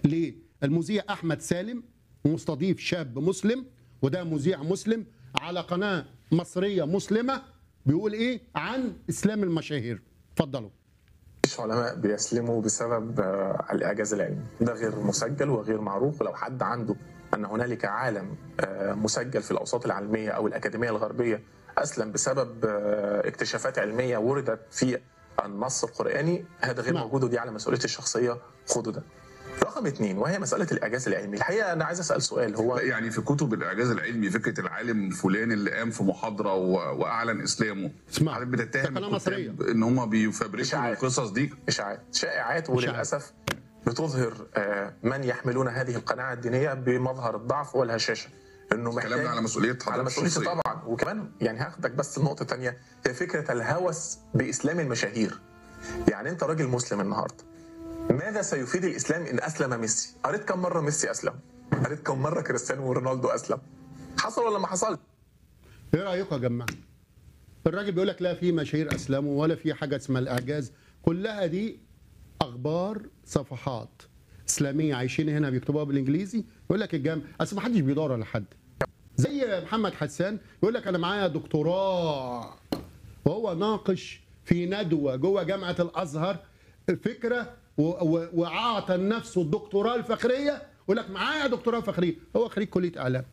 ليه؟ المذيع احمد سالم مستضيف شاب مسلم وده مذيع مسلم على قناه مصريه مسلمه بيقول ايه عن اسلام المشاهير اتفضلوا مفيش علماء بيسلموا بسبب آه، الاعجاز العلمي ده غير مسجل وغير معروف ولو حد عنده ان هنالك عالم آه، مسجل في الاوساط العلميه او الاكاديميه الغربيه اسلم بسبب آه، اكتشافات علميه وردت في النص القراني هذا غير نعم. موجود ودي على مسؤوليتي الشخصيه خدوا ده رقم اثنين وهي مساله الاعجاز العلمي الحقيقه انا عايز اسال سؤال هو يعني في كتب الاعجاز العلمي فكره العالم الفلاني اللي قام في محاضره و- واعلن اسلامه اسمع، حضرتك بتتهم ده قناة الكتاب مصرية. ان هم بيفبركوا إشاعات. القصص دي اشاعات شائعات وللاسف بتظهر آه، من يحملون هذه القناعه الدينيه بمظهر الضعف والهشاشه انه الكلام محتاج ده على مسؤوليه حضرتك على مسؤوليتي الشخصية. طبعا وكمان يعني هاخدك بس النقطه تانية هي فكره الهوس باسلام المشاهير يعني انت راجل مسلم النهارده ماذا سيفيد الاسلام ان اسلم ميسي قريت كم مره ميسي اسلم قريت كم مره كريستيانو رونالدو اسلم حصل ولا ما حصل ايه رايكم يا جماعه الراجل بيقول لك لا في مشاهير اسلموا ولا في حاجه اسمها الاعجاز كلها دي اخبار صفحات اسلاميه عايشين هنا بيكتبوها بالانجليزي يقول لك الجامع اصل ما حدش بيدور على حد زي محمد حسان يقول لك انا معايا دكتوراه وهو ناقش في ندوه جوه جامعه الازهر فكره و- و- واعطى لنفسه الدكتوراه الفخريه يقول لك معايا دكتوراه فخريه هو خريج كليه اعلام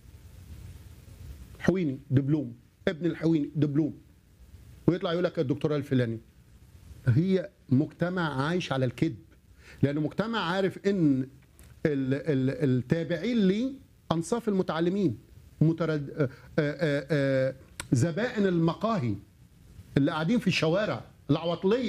حويني دبلوم ابن الحويني دبلوم ويطلع يقول لك الدكتوراه الفلاني هي مجتمع عايش على الكذب لانه مجتمع عارف ان ال- ال- التابعين لي انصاف المتعلمين مترد آه، آه، آه، زبائن المقاهي اللي قاعدين في الشوارع العواطليه